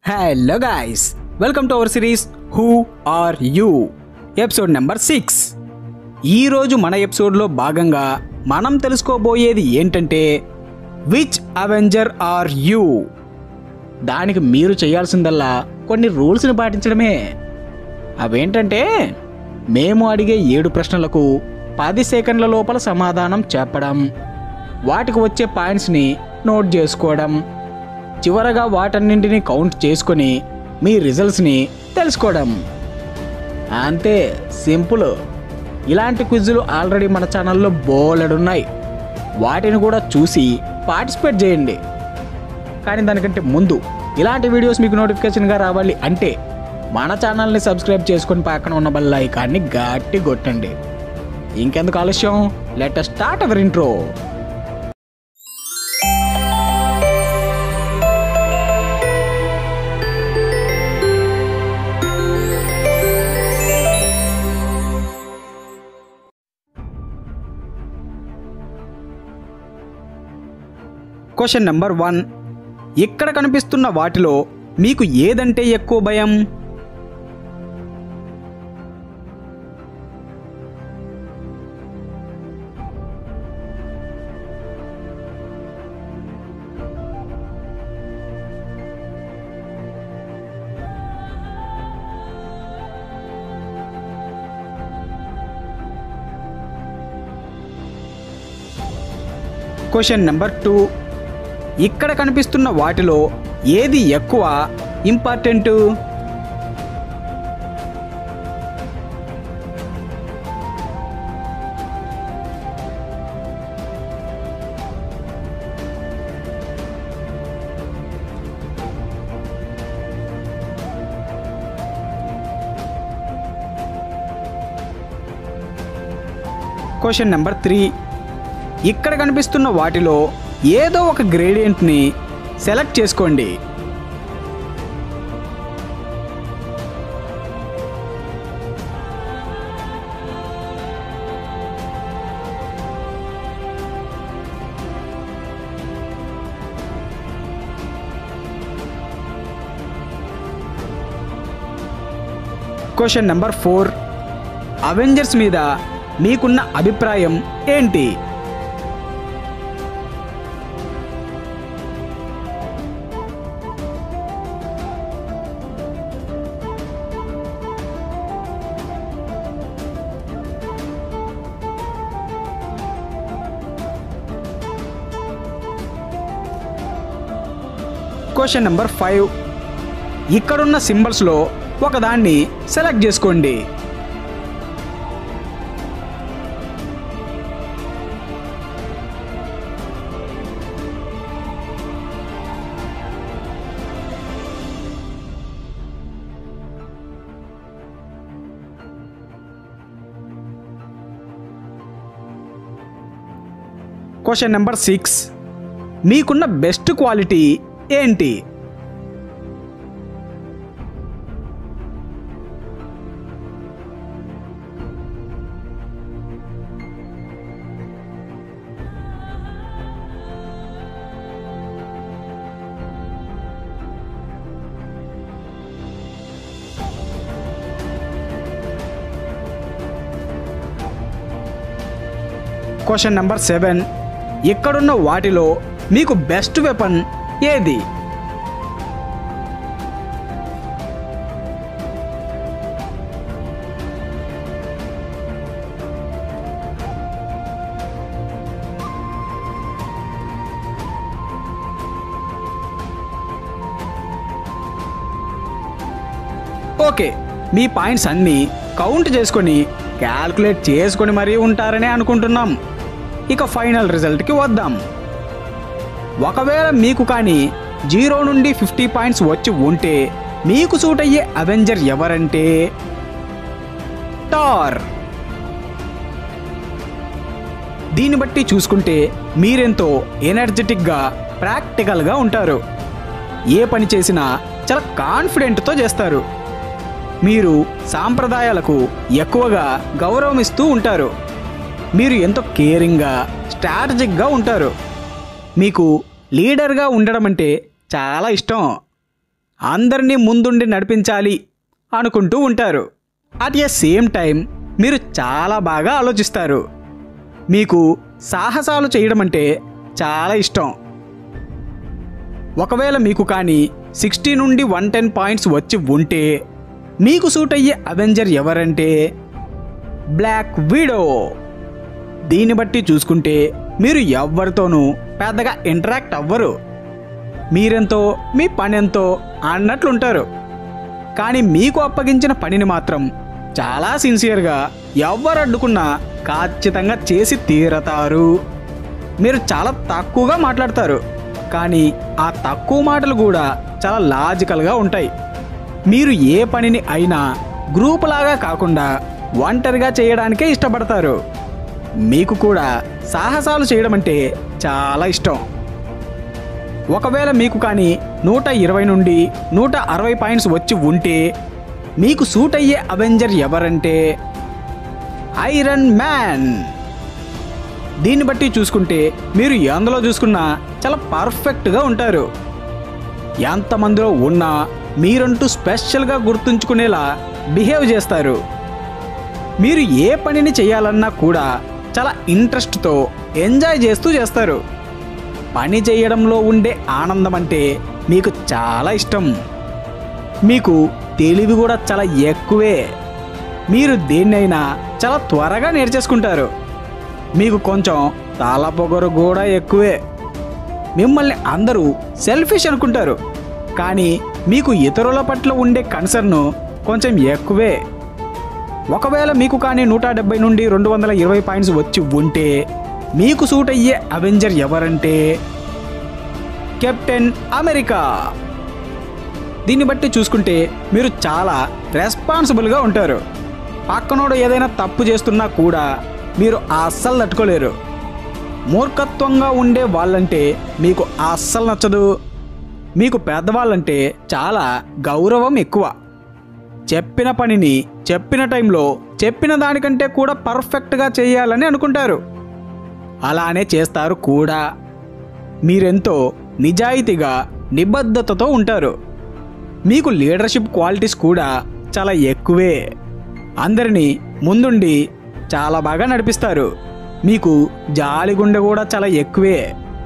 hello guys welcome to our series who are you episode number six ఈరోజు మన ఎపిసోడ్లో భాగంగా మనం తెలుసుకోబోయేది ఏంటంటే విచ్ అవెంజర్ ఆర్ యూ దానికి మీరు చేయాల్సిందల్లా కొన్ని రూల్స్ని పాటించడమే అవేంటంటే మేము అడిగే ఏడు ప్రశ్నలకు పది సెకండ్ల లోపల సమాధానం చెప్పడం వాటికి వచ్చే పాయింట్స్ని నోట్ చేసుకోవడం చివరగా వాటన్నింటినీ కౌంట్ చేసుకొని మీ రిజల్ట్స్ని తెలుసుకోవడం అంతే సింపుల్ ఇలాంటి క్విజులు ఆల్రెడీ మన ఛానల్లో బోలెడున్నాయి వాటిని కూడా చూసి పార్టిసిపేట్ చేయండి కానీ దానికంటే ముందు ఇలాంటి వీడియోస్ మీకు నోటిఫికేషన్గా రావాలి అంటే మన ఛానల్ని సబ్స్క్రైబ్ చేసుకొని పక్కన ఉన్న బల్ల ఐకాన్ని గట్టి కొట్టండి ఇంకెందుకు ఆలస్యం let start our intro question number one ఇక్కడ కనిపిస్తున్న వాటిలో మీకు ఏదంటే ఎక్కువ భయం క్వశ్చన్ నెంబర్ టూ ఇక్కడ కనిపిస్తున్న వాటిలో ఏది ఎక్కువ ఇంపార్టెంట్ క్వశ్చన్ నెంబర్ త్రీ ఇక్కడ కనిపిస్తున్న వాటిలో ఏదో ఒక గ్రేడియంట్ని సెలెక్ట్ చేసుకోండి క్వశ్చన్ నెంబర్ ఫోర్ అవెంజర్స్ మీద మీకున్న అభిప్రాయం ఏంటి క్వశ్చన్ నెంబర్ ఫైవ్ ఇక్కడున్న సింబల్స్లో ఒకదాన్ని సెలెక్ట్ చేసుకోండి క్వశ్చన్ నెంబర్ సిక్స్ మీకున్న బెస్ట్ క్వాలిటీ ఏంటి క్వశ్చన్ నెంబర్ సెవెన్ ఇక్కడున్న వాటిలో మీకు బెస్ట్ వెపన్ ఏది ఓకే మీ పాయింట్స్ అన్నీ కౌంట్ చేసుకొని క్యాల్కులేట్ చేసుకొని మరీ ఉంటారనే అనుకుంటున్నాం ఇక ఫైనల్ రిజల్ట్కి వద్దాం ఒకవేళ మీకు కానీ జీరో నుండి ఫిఫ్టీ పాయింట్స్ వచ్చి ఉంటే మీకు సూట్ అయ్యే అవెంజర్ ఎవరంటే టార్ దీన్ని బట్టి చూసుకుంటే మీరెంతో ఎనర్జెటిక్గా ప్రాక్టికల్గా ఉంటారు ఏ పని చేసినా చాలా కాన్ఫిడెంట్తో చేస్తారు మీరు సాంప్రదాయాలకు ఎక్కువగా గౌరవం ఇస్తూ ఉంటారు మీరు ఎంతో కేరింగ్గా స్ట్రాటజిక్గా ఉంటారు మీకు లీడర్గా ఉండడం అంటే చాలా ఇష్టం అందరినీ ముందుండి నడిపించాలి అనుకుంటూ ఉంటారు అట్ ఎ సేమ్ టైం మీరు చాలా బాగా ఆలోచిస్తారు మీకు సాహసాలు చేయడం అంటే చాలా ఇష్టం ఒకవేళ మీకు కానీ సిక్స్టీ నుండి వన్ టెన్ పాయింట్స్ వచ్చి ఉంటే మీకు సూట్ అయ్యే అవెంజర్ ఎవరంటే బ్లాక్ వీడో దీన్ని బట్టి చూసుకుంటే మీరు ఎవ్వరితోనూ పెద్దగా ఇంటరాక్ట్ అవ్వరు మీరెంతో మీ పని ఎంతో అన్నట్లుంటారు కానీ మీకు అప్పగించిన పనిని మాత్రం చాలా సిన్సియర్గా ఎవ్వరు అడ్డుకున్నా ఖచ్చితంగా చేసి తీరతారు మీరు చాలా తక్కువగా మాట్లాడతారు కానీ ఆ తక్కువ మాటలు కూడా చాలా లాజికల్గా ఉంటాయి మీరు ఏ పనిని అయినా గ్రూప్ లాగా కాకుండా ఒంటరిగా చేయడానికే ఇష్టపడతారు మీకు కూడా సాహసాలు చేయడం అంటే చాలా ఇష్టం ఒకవేళ మీకు కానీ నూట ఇరవై నుండి నూట అరవై పాయింట్స్ వచ్చి ఉంటే మీకు సూట్ అయ్యే అవెంజర్ ఎవరంటే ఐరన్ మ్యాన్ దీన్ని బట్టి చూసుకుంటే మీరు ఎందులో చూసుకున్నా చాలా పర్ఫెక్ట్గా ఉంటారు ఎంతమందిలో ఉన్నా మీరంటూ స్పెషల్గా గుర్తుంచుకునేలా బిహేవ్ చేస్తారు మీరు ఏ పనిని చేయాలన్నా కూడా చాలా ఇంట్రెస్ట్తో ఎంజాయ్ చేస్తూ చేస్తారు పని చేయడంలో ఉండే ఆనందం అంటే మీకు చాలా ఇష్టం మీకు తెలివి కూడా చాలా ఎక్కువే మీరు దేన్నైనా చాలా త్వరగా నేర్చేసుకుంటారు మీకు కొంచెం తాళ పొగరు కూడా ఎక్కువే మిమ్మల్ని అందరూ సెల్ఫిష్ అనుకుంటారు కానీ మీకు ఇతరుల పట్ల ఉండే కన్సర్న్ కొంచెం ఎక్కువే ఒకవేళ మీకు కానీ నూట డెబ్బై నుండి రెండు వందల ఇరవై పాయింట్స్ వచ్చి ఉంటే మీకు సూట్ అయ్యే అవెంజర్ ఎవరంటే కెప్టెన్ అమెరికా దీన్ని బట్టి చూసుకుంటే మీరు చాలా రెస్పాన్సిబుల్గా ఉంటారు పక్కనోడు ఏదైనా తప్పు చేస్తున్నా కూడా మీరు అస్సలు తట్టుకోలేరు మూర్ఖత్వంగా ఉండే వాళ్ళంటే మీకు అస్సలు నచ్చదు మీకు పెద్దవాళ్ళంటే చాలా గౌరవం ఎక్కువ చెప్పిన పనిని చెప్పిన టైంలో చెప్పిన దానికంటే కూడా పర్ఫెక్ట్గా చేయాలని అనుకుంటారు అలానే చేస్తారు కూడా మీరెంతో నిజాయితీగా నిబద్ధతతో ఉంటారు మీకు లీడర్షిప్ క్వాలిటీస్ కూడా చాలా ఎక్కువే అందరినీ ముందుండి చాలా బాగా నడిపిస్తారు మీకు జాలిగుండె కూడా చాలా ఎక్కువే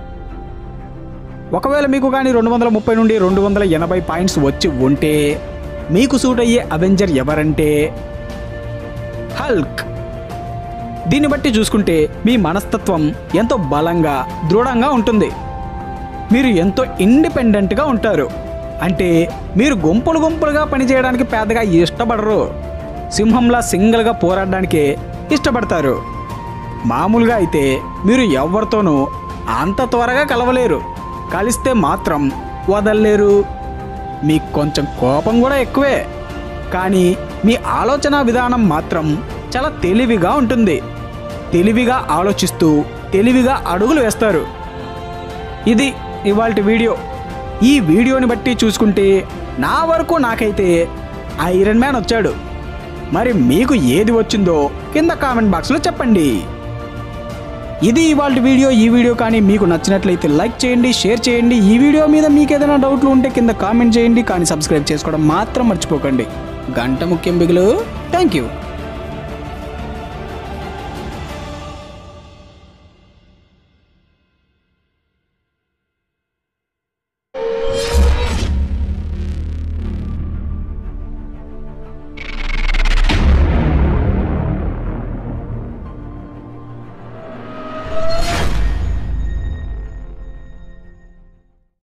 ఒకవేళ మీకు కానీ రెండు వందల ముప్పై నుండి రెండు వందల ఎనభై పాయింట్స్ వచ్చి ఉంటే మీకు సూట్ అయ్యే అవెంజర్ ఎవరంటే హల్క్ దీన్ని బట్టి చూసుకుంటే మీ మనస్తత్వం ఎంతో బలంగా దృఢంగా ఉంటుంది మీరు ఎంతో ఇండిపెండెంట్గా ఉంటారు అంటే మీరు గుంపులు గుంపులుగా పనిచేయడానికి పెద్దగా ఇష్టపడరు సింహంలా సింగిల్గా పోరాడడానికే ఇష్టపడతారు మామూలుగా అయితే మీరు ఎవరితోనూ అంత త్వరగా కలవలేరు కలిస్తే మాత్రం వదల్లేరు మీకు కొంచెం కోపం కూడా ఎక్కువే కానీ మీ ఆలోచన విధానం మాత్రం చాలా తెలివిగా ఉంటుంది తెలివిగా ఆలోచిస్తూ తెలివిగా అడుగులు వేస్తారు ఇది ఇవాళ వీడియో ఈ వీడియోని బట్టి చూసుకుంటే నా వరకు నాకైతే ఐరన్ మ్యాన్ వచ్చాడు మరి మీకు ఏది వచ్చిందో కింద కామెంట్ బాక్స్లో చెప్పండి ఇది ఇవాళ వీడియో ఈ వీడియో కానీ మీకు నచ్చినట్లయితే లైక్ చేయండి షేర్ చేయండి ఈ వీడియో మీద మీకు ఏదైనా డౌట్లు ఉంటే కింద కామెంట్ చేయండి కానీ సబ్స్క్రైబ్ చేసుకోవడం మాత్రం మర్చిపోకండి గంట ముఖ్యం బిగులు థ్యాంక్ యూ